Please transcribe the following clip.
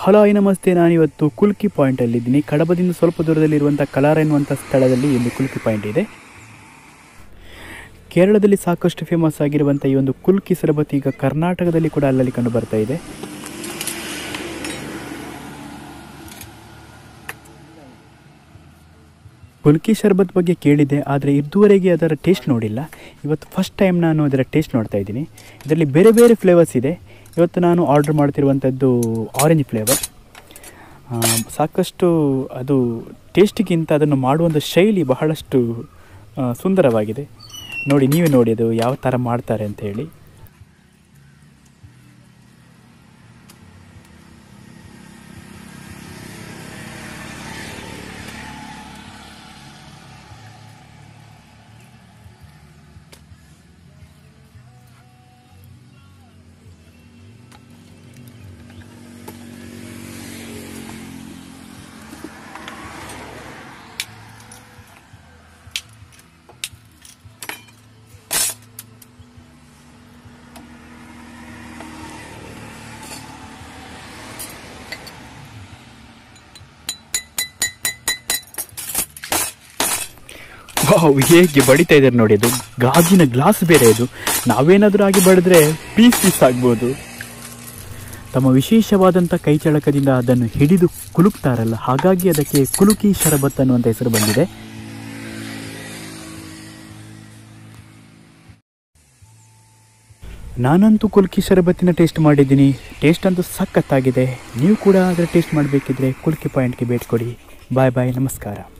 hello I ನಮಸ್ತೆ ನಾನಿವತ್ತು ಕುಲ್ಕಿ ಪಾಯಿಂಟಲ್ಲಿದ್ದೀನಿ ಕಡಬದಿಂದ ಸ್ವಲ್ಪ ದೂರದಲ್ಲಿರುವಂಥ ಕಲಾರ ಎನ್ನುವಂಥ ಸ್ಥಳದಲ್ಲಿ ಒಂದು ಕುಲ್ಕಿ ಪಾಯಿಂಟ್ ಇದೆ ಕೇರಳದಲ್ಲಿ ಸಾಕಷ್ಟು ಫೇಮಸ್ ಆಗಿರುವಂಥ ಈ ಒಂದು ಕುಲ್ಕಿ ಸರಬತ್ತು ಈಗ ಕರ್ನಾಟಕದಲ್ಲಿ ಕೂಡ ಅಲ್ಲಲ್ಲಿ ಕಂಡು ಬರ್ತಾ ಇದೆ ಕುಲ್ಕಿ ಶರ್ಬತ್ ಬಗ್ಗೆ ಕೇಳಿದೆ ಆದರೆ ಇದುವರೆಗೆ ಅದರ ಟೇಸ್ಟ್ ನೋಡಿಲ್ಲ ಇವತ್ತು ಫಸ್ಟ್ ಟೈಮ್ ನಾನು ಅದರ ಟೇಸ್ಟ್ ನೋಡ್ತಾ ಇದ್ದೀನಿ ಇದರಲ್ಲಿ ಬೇರೆ ಬೇರೆ ಫ್ಲೇವರ್ಸ್ ಇದೆ ಇವತ್ತು ನಾನು ಆರ್ಡರ್ ಮಾಡ್ತಿರುವಂಥದ್ದು ಆರೆಂಜ್ ಫ್ಲೇವರ್ ಸಾಕಷ್ಟು ಅದು ಟೇಸ್ಟಿಗಿಂತ ಅದನ್ನು ಮಾಡುವಂಥ ಶೈಲಿ ಬಹಳಷ್ಟು ಆ, ಸುಂದರವಾಗಿದೆ ನೋಡಿ ನೀವೇ ನೋಡಿ ಅದು ಯಾವ ಥರ ಮಾಡ್ತಾರೆ ಅಂತ ಹೇಳಿ ವಾವ್ ಹೇಗೆ ಬಡಿತಾ ಇದ್ದಾರೆ ನೋಡಿ ಅದು ಗಾಜಿನ ಗ್ಲಾಸ್ ಬೇರೆ ಇದು ನಾವೇನಾದರೂ ಆಗಿ ಬಡಿದ್ರೆ ಪೀಸ್ ಪೀಸ್ ಆಗ್ಬೋದು ತಮ್ಮ ವಿಶೇಷವಾದಂಥ ಕೈಚಳಕದಿಂದ ಅದನ್ನು ಹಿಡಿದು ಕುಲುಕ್ತಾರಲ್ಲ ಹಾಗಾಗಿ ಅದಕ್ಕೆ ಕುಲುಕಿ ಶರಬತ್ ಅನ್ನುವಂಥ ಹೆಸರು ಬಂದಿದೆ ನಾನಂತೂ ಕುಲ್ಕಿ ಶರಬತ್ತಿನ ಟೇಸ್ಟ್ ಮಾಡಿದ್ದೀನಿ ಟೇಸ್ಟ್ ಅಂತೂ ಸಖತ್ತಾಗಿದೆ ನೀವು ಕೂಡ ಅದರ ಟೇಸ್ಟ್ ಮಾಡಬೇಕಿದ್ರೆ ಕುಲ್ಕಿ ಪಾಯಿಂಟ್ಗೆ ಭೇಟಿ ಕೊಡಿ ಬಾಯ್ ಬಾಯ್ ನಮಸ್ಕಾರ